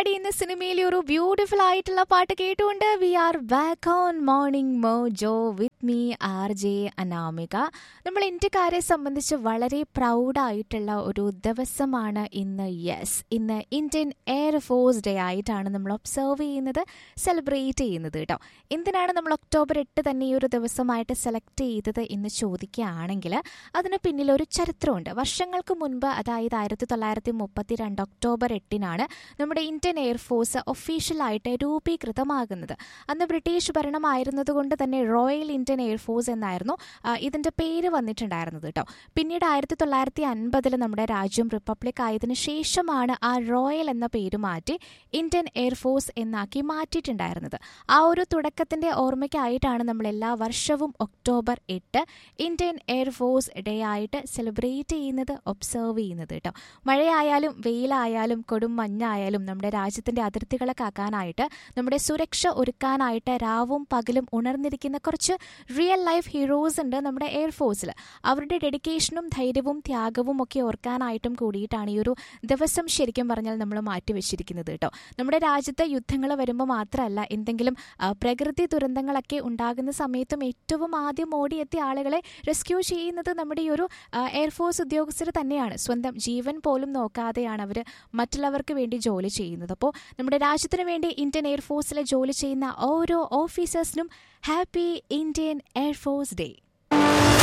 പാടി എന്ന സിനിമയിലെ ഒരു ബ്യൂട്ടിഫുൾ ആയിട്ടുള്ള പാട്ട് കേട്ടുകൊണ്ട് we are back on morning mojo with me R J Anamika നമ്മൾ ഇന്ത്യക്കാരെ സംബന്ധിച്ച് വളരെ പ്രൗഡായിട്ടുള്ള ഒരു ദിവസമാണ് ഇന്ന് യെസ് ഇന്ന് ഇന്ത്യൻ എയർഫോഴ്സ് ഡേ ആയിട്ടാണ് നമ്മൾ ഒബ്സർവ് ചെയ്യുന്നത് സെലിബ്രേറ്റ് ചെയ്യുന്നത് കേട്ടോ എന്തിനാണ് നമ്മൾ ഒക്ടോബർ എട്ട് തന്നെ ഈ ഒരു ദിവസമായിട്ട് സെലക്ട് ചെയ്തത് എന്ന് ചോദിക്കുകയാണെങ്കിൽ അതിന് പിന്നിൽ ഒരു ചരിത്രമുണ്ട് വർഷങ്ങൾക്ക് മുൻപ് അതായത് ആയിരത്തി തൊള്ളായിരത്തി മുപ്പത്തി രണ്ട് ഒക്ടോബർ എട്ടിനാണ് നമ്മുടെ ഇന്ത്യൻ എയർഫോഴ്സ് ഒഫീഷ്യലായിട്ട് രൂപീകൃതമാകുന്നത് അന്ന് ബ്രിട്ടീഷ് ഭരണമായിരുന്നതുകൊണ്ട് തന്നെ റോയൽ ഇന്ത്യൻ എയർഫോഴ്സ് എന്നായിരുന്നു ആ, ഇതിന്റെ പേര് വന്നിട്ടുണ്ടായിരുന്നത് കേട്ടോ പിന്നീട് ആയിരത്തി തൊള്ളായിരത്തി അൻപതിൽ നമ്മുടെ രാജ്യം റിപ്പബ്ലിക് ആയതിനു ശേഷമാണ് ആ റോയൽ എന്ന പേര് മാറ്റി ഇന്ത്യൻ എയർഫോഴ്സ് എന്നാക്കി മാറ്റിയിട്ടുണ്ടായിരുന്നത് ആ ഒരു തുടക്കത്തിന്റെ ഓർമ്മയ്ക്കായിട്ടാണ് നമ്മൾ എല്ലാ വർഷവും ഒക്ടോബർ എട്ട് ഇന്ത്യൻ എയർഫോഴ്സ് ഡേ ആയിട്ട് സെലിബ്രേറ്റ് ചെയ്യുന്നത് ഒബ്സർവ് ചെയ്യുന്നത് കേട്ടോ മഴയായാലും വെയിലായാലും കൊടും മഞ്ഞായാലും നമ്മുടെ രാജ്യത്തിന്റെ അതിർത്തികളെ കാക്കാനായിട്ട് നമ്മുടെ സുരക്ഷ ഒരുക്കാനായിട്ട് രാവും പകലും ഉണർന്നിരിക്കുന്ന കുറച്ച് റിയൽ ലൈഫ് ഹീറോസ് ഉണ്ട് നമ്മുടെ എയർഫോഴ്സിൽ അവരുടെ ഡെഡിക്കേഷനും ധൈര്യവും ത്യാഗവും ഒക്കെ ഓർക്കാനായിട്ടും കൂടിയിട്ടാണ് ഈ ഒരു ദിവസം ശരിക്കും പറഞ്ഞാൽ നമ്മൾ മാറ്റിവെച്ചിരിക്കുന്നത് കേട്ടോ നമ്മുടെ രാജ്യത്ത് യുദ്ധങ്ങൾ വരുമ്പോൾ മാത്രമല്ല എന്തെങ്കിലും ആ, പ്രകൃതി ദുരന്തങ്ങളൊക്കെ ഉണ്ടാകുന്ന സമയത്തും ഏറ്റവും ആദ്യം ഓടിയെത്തിയ ആളുകളെ റെസ്ക്യൂ ചെയ്യുന്നത് നമ്മുടെ ഈ ഒരു ആ, എയർഫോഴ്സ് ഉദ്യോഗസ്ഥർ തന്നെയാണ് സ്വന്തം ജീവൻ പോലും നോക്കാതെയാണ് അവർ മറ്റുള്ളവർക്ക് വേണ്ടി ജോലി ചെയ്യുന്നത് അപ്പോൾ നമ്മുടെ രാജ്യത്തിന് വേണ്ടി ഇന്ത്യൻ എയർഫോഴ്സിലെ ജോലി ചെയ്യുന്ന ഓരോ ഓഫീസേഴ്സിനും ഹാപ്പി ഇന്ത്യൻ എയർഫോഴ്സ് ഡേ